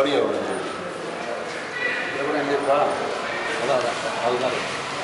படிங்க அவனுக்கு எவ்வளோ எங்கேப்பா அதான் அதான் அதுதான்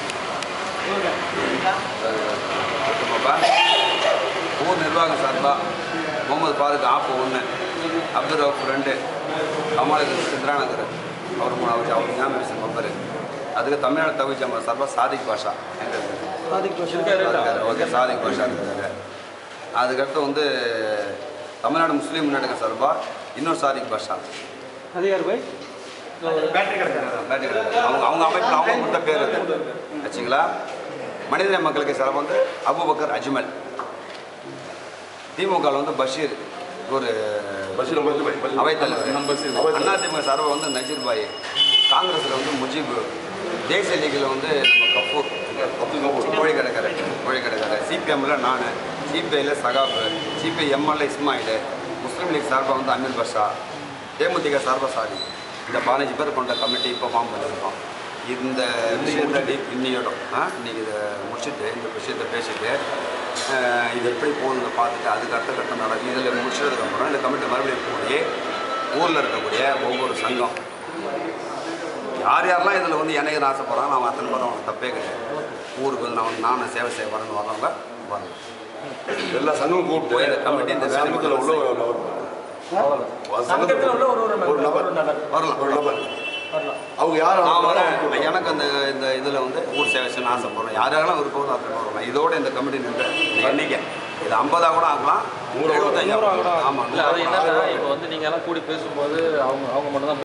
சுத்தமாப்பா ஊர் நிர்வாகம் சார்பா முகமது பாருக்கு ஆப்பு ஒன்று அப்துல் ரவுஃப் ரெண்டு கமாலுக்கு சித்ரா நகர் அவர் மூணு அவர் அவர் ஞாபகம் மெம்பர் அதுக்கு தமிழ்நாடு தவி ஜமா சார்பா சாதிக் பாஷா இருக்காரு ஓகே சாதிக் பாஷா இருக்காரு அதுக்கடுத்து வந்து தமிழ்நாடு முஸ்லீம் முன்னேற்ற சார்பா இன்னொரு சாதிக் பாஷா அதிகாரி பாய் பேட்டரி அவங்க அவங்க அமைப்பில் அவங்க கொடுத்த பேர் அது வச்சுங்களா மனிதநேய மக்களுக்கு சார்பாக வந்து அபுபக்கர் அஜ்மல் திமுகவில் வந்து பஷீர் ஒரு பஸ்ஸில் பஸ்ஸில் போய் பஸ்ஸில் அவைத்தலைவர் அதிமுக சார்பாக வந்து நஜீர் பாய் காங்கிரஸில் வந்து முஜீப் தேசிய லீகில் வந்து நம்ம கபூர் அப்துல் கபூர் மொழி கிடக்காரு மொழி கிடக்காரு சிபிஎம்ல நான் சிபிஐயில் சகாப் சிபிஐ எம்எல்ஏ இஸ்மாயில் முஸ்லீம் லீக் சார்பாக வந்து அமீர் பஷா தேமுதிக சார்பாக சாதி இந்த பதினஞ்சு பேர் கொண்ட கமிட்டி இப்போ ஃபார்ம் பண்ணியிருக்கோம் இந்த விஷயத்தை இன்னையோட ஆ இன்னைக்கு இதை முடிச்சுட்டு இந்த விஷயத்தை பேசிட்டு அஹ், இது எப்படி போகுதுன்னு பார்த்துட்டு அதுக்கு அடுத்த கட்டம் நடக்கும் இதில் முடிச்சதுக்கப்புறம் இந்த கமிட்டி மறுபடியும் போய் ஊரில் இருக்கக்கூடிய ஒவ்வொரு சங்கம் யார் யாரெல்லாம் இதில் வந்து இணைய ஆசைப்படுறாங்க நான் அத்தனை பேரும் அவனுக்கு தப்பே கிடையாது ஊருக்கு வந்து நான் வந்து நானும் சேவை செய்ய வரேன்னு வரவங்க வரணும் எல்லா சங்கமும் கூப்பிட்டு இந்த கமிட்டி இந்த வேலை சங்கத்தில் உள்ள ஒரு நபர் சங்கத்தில் உள்ள ஒரு ஒரு ஒரு நபர் வரலாம் ஒரு நபர் அவங்க யார் நான் வரேன் எனக்கு அந்த இந்த இதில் வந்து ஊர் சேவை செய்யணும்னு ஆசைப்படுறேன் யார் யாரெல்லாம் விருப்பம் அத்தனை பேர் வரலாம் இதோட இந்த கமிட்டி நின்று இந்த எண்ணிக்கை இது ஐம்பதாக கூட ஆகலாம் நூறு கூட எழுபத்தஞ்சா நூறா கூட ஆகலாம். ஆமாம் இல்லை அது என்னன்னா இப்போ வந்து நீங்கள் எல்லாம் கூடி பேசும்போது அவங்க அவங்க மட்டும் தான்